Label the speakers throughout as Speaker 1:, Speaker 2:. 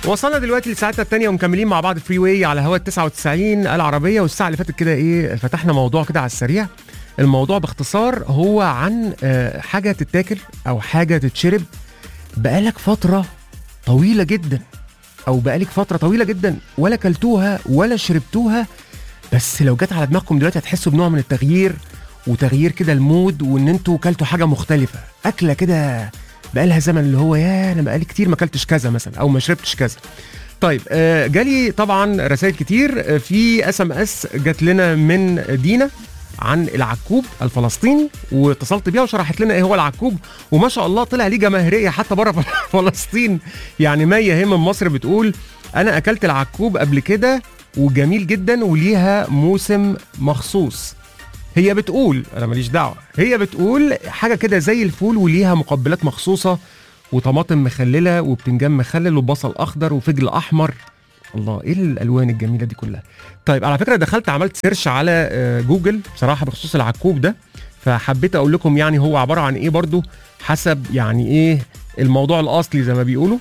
Speaker 1: وصلنا دلوقتي لساعتنا الثانية ومكملين مع بعض فري واي على هوا ال 99 العربية والساعة اللي فاتت كده ايه فتحنا موضوع كده على السريع الموضوع باختصار هو عن آه، حاجة تتاكل أو حاجة تتشرب بقالك فترة طويلة جدا أو بقالك فترة طويلة جدا ولا كلتوها ولا شربتوها بس لو جت على دماغكم دلوقتي هتحسوا بنوع من التغيير وتغيير كده المود وان انتوا كلتوا حاجة مختلفة أكلة كده بقالها زمن اللي هو يا انا بقالي كتير ما اكلتش كذا مثلا او ما شربتش كذا طيب آه، جالي طبعا رسائل كتير آه، في اس ام اس جات لنا من دينا عن العكوب الفلسطيني واتصلت بيها وشرحت لنا ايه هو العكوب وما شاء الله طلع ليه جماهيريه حتى بره فلسطين يعني مي هي من مصر بتقول انا اكلت العكوب قبل كده وجميل جدا وليها موسم مخصوص هي بتقول انا ماليش دعوه هي بتقول حاجه كده زي الفول وليها مقبلات مخصوصه وطماطم مخلله وبتنجان مخلل وبصل اخضر وفجل احمر الله ايه الالوان الجميله دي كلها طيب على فكره دخلت عملت سيرش على آه، جوجل بصراحه بخصوص العكوب ده فحبيت اقول لكم يعني هو عباره عن ايه برضو حسب يعني ايه الموضوع الاصلي زي ما بيقولوا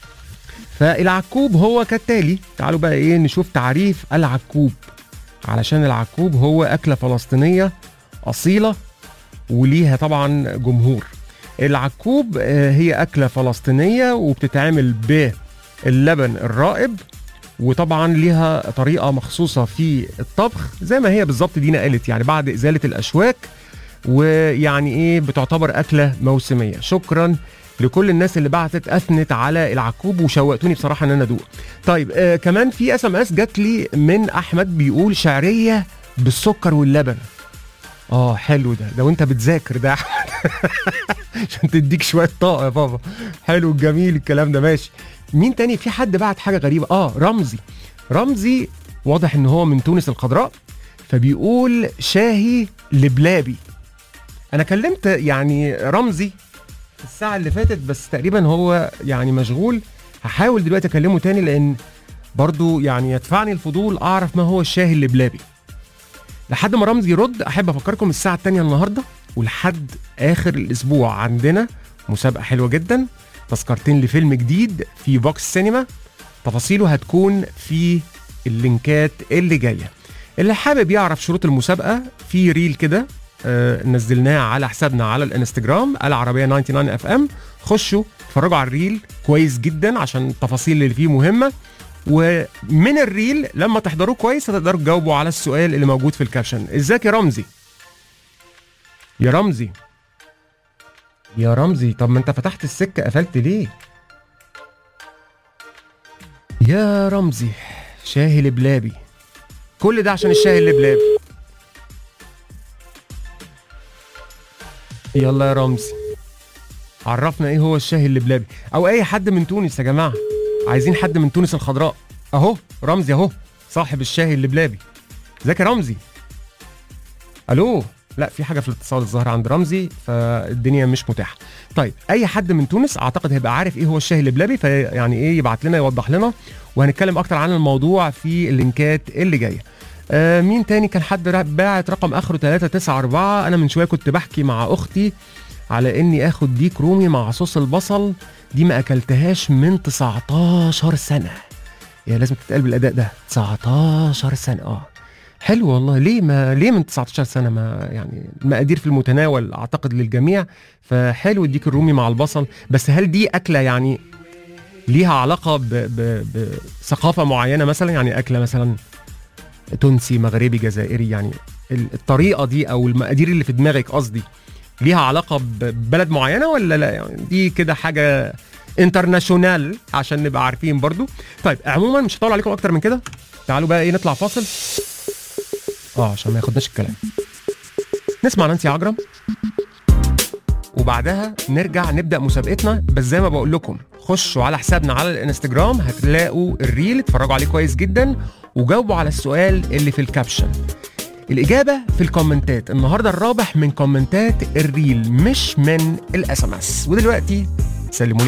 Speaker 1: فالعكوب هو كالتالي تعالوا بقى ايه نشوف تعريف العكوب علشان العكوب هو أكلة فلسطينية أصيلة وليها طبعا جمهور العكوب آه، هي أكلة فلسطينية وبتتعمل باللبن الرائب وطبعا ليها طريقة مخصوصة في الطبخ زي ما هي بالظبط دينا قالت يعني بعد إزالة الأشواك ويعني إيه بتعتبر أكلة موسمية شكرا لكل الناس اللي بعتت اثنت على العكوب وشوقتوني بصراحه ان انا ادوق طيب آه كمان في اس ام اس جات لي من احمد بيقول شعريه بالسكر واللبن اه حلو ده ده وانت بتذاكر ده يا احمد عشان تديك شويه طاقه يا بابا حلو جميل الكلام ده ماشي مين تاني في حد بعت حاجه غريبه اه رمزي رمزي واضح ان هو من تونس الخضراء فبيقول شاهي لبلابي انا كلمت يعني رمزي الساعة اللي فاتت بس تقريبا هو يعني مشغول هحاول دلوقتي اكلمه تاني لان برضو يعني يدفعني الفضول اعرف ما هو الشاهي اللبلابي لحد ما رمزي يرد احب افكركم الساعة التانية النهاردة ولحد اخر الاسبوع عندنا مسابقة حلوة جدا تذكرتين لفيلم جديد في فوكس سينما تفاصيله هتكون في اللينكات اللي جاية اللي حابب يعرف شروط المسابقة في ريل كده آه، نزلناه على حسابنا على الانستجرام العربيه 99 اف ام خشوا اتفرجوا على الريل كويس جدا عشان التفاصيل اللي فيه مهمه ومن الريل لما تحضروه كويس هتقدروا تجاوبوا على السؤال اللي موجود في الكابشن ازيك يا رمزي يا رمزي يا رمزي طب ما انت فتحت السكه قفلت ليه يا رمزي شاهي لبلابي كل ده عشان الشاهي اللبلابي يلا يا رمزي عرفنا ايه هو الشاهي اللبلابي او اي حد من تونس يا جماعه عايزين حد من تونس الخضراء اهو رمزي اهو صاحب الشاهي اللبلابي ازيك يا رمزي الو لا في حاجه في الاتصال الظاهر عند رمزي فالدنيا مش متاحه طيب اي حد من تونس اعتقد هيبقى عارف ايه هو الشاهي اللبلابي فيعني ايه يبعت لنا يوضح لنا وهنتكلم اكتر عن الموضوع في اللينكات اللي جايه آه مين تاني كان حد را- باعت رقم اخره 394 انا من شويه كنت بحكي مع اختي على اني اخد ديك رومي مع صوص البصل دي ما اكلتهاش من 19 سنه يا لازم تتقال بالاداء ده 19 سنه اه حلو والله ليه ما ليه من 19 سنه ما يعني المقادير في المتناول اعتقد للجميع فحلو الديك الرومي مع البصل بس هل دي اكله يعني ليها علاقه ب- ب- بثقافه معينه مثلا يعني اكله مثلا تونسي مغربي جزائري يعني ال- الطريقه دي او المقادير اللي في دماغك قصدي ليها علاقه ببلد معينه ولا لا يعني دي كده حاجه انترناشونال عشان نبقى عارفين برضو طيب عموما مش هطول عليكم اكتر من كده تعالوا بقى ايه نطلع فاصل اه عشان ما ياخدناش الكلام نسمع نانسي عجرم وبعدها نرجع نبدا مسابقتنا بس زي ما بقول لكم خشوا على حسابنا على الانستجرام هتلاقوا الريل اتفرجوا عليه كويس جدا وجاوبوا على السؤال اللي في الكابشن الإجابة في الكومنتات النهاردة الرابح من كومنتات الريل مش من الاس ام اس ودلوقتي سلموا لي